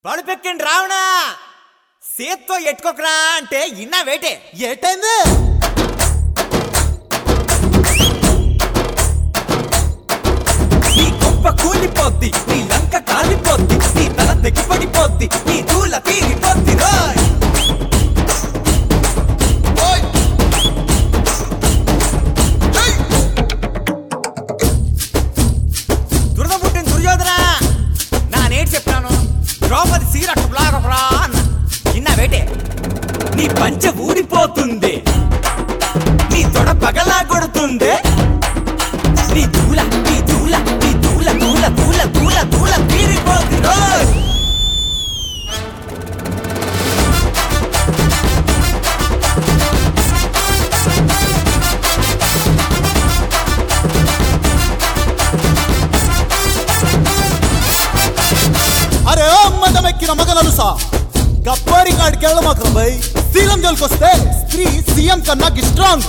పడుపెక్కండి రావణా సేత్తో ఎట్టుకోకరా అంటే ఇన్నా వేటే ఏటైంది నీ గొప్ప కూలిపోద్ది నీ లంక కాలిపోద్ది నీ తల తెగిపడిపోద్ది నీ దూల తీరిపోద్ది రోయ్ దురద పుట్టిన దుర్యోధన నా నేటి చెప్పాను ద్రౌపది సీరట్టు బ్లాగపురా అన్న ఇన్నా వేటే నీ పంచ ఊడిపోతుంది నీ తొడ పగలా కొడుతుంది నీ దూల నీ దూల నీ దూల దూల దూల దూల దూల తీరిపోతుంది రోయ్ అరే ఓ మదమెక్కిన మగనలుసా గప్పారి కాడికి వెళ్ళమాకరా బై సీఎం జోలికొస్తే స్త్రీ సీఎం కన్నా స్ట్రాంగ్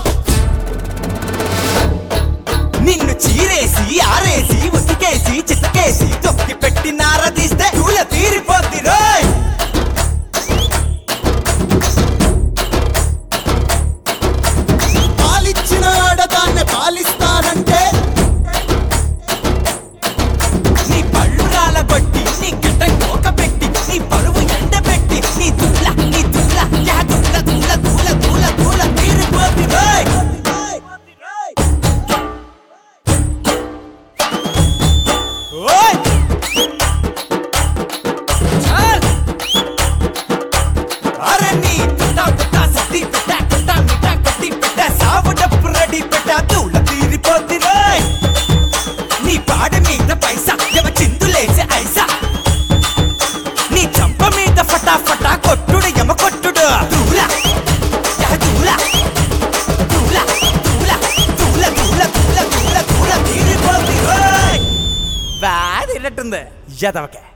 నిన్ను చీరేసి ఆరేసి ఉతికేసి చితకేసి తొక్కి పెట్టి నారదీస్తే దూల తీరిపోద్ది రోయ్ పాలిచ్చిన ఆడదాన్ని పాలిస్తానంటే నీ పళ్ళు రాలబట్టి నీ గడ్డ కోక పెట్టి నీ పరువు ఎండబెట్టి నీ దూల నీ దూల యా దూల దూల దూల దూల దూల తీరిపోద్ది రోయ్ ఓయ్ చల్ అరే నీ పిట్ట పిట్ట సత్తి పిట్ట పిట్ట మిట్ట కట్టి పిట్ట సావు డప్పు రెడీ పిట్ట దూల తీరిపోద్ది రోయ్ నీ పాడ మీద పైసా ఎవ చిందులేసే ఐసా నీ చంప మీద ఫటాఫటా కొట్టుడు ఎమ కొట్టుడు దూల యా దూల దూల దూల దూల దూల దూల దూల దూల తీరిపోద్ది రోయ్ బాగా తిన్నట్టుంది యదవకే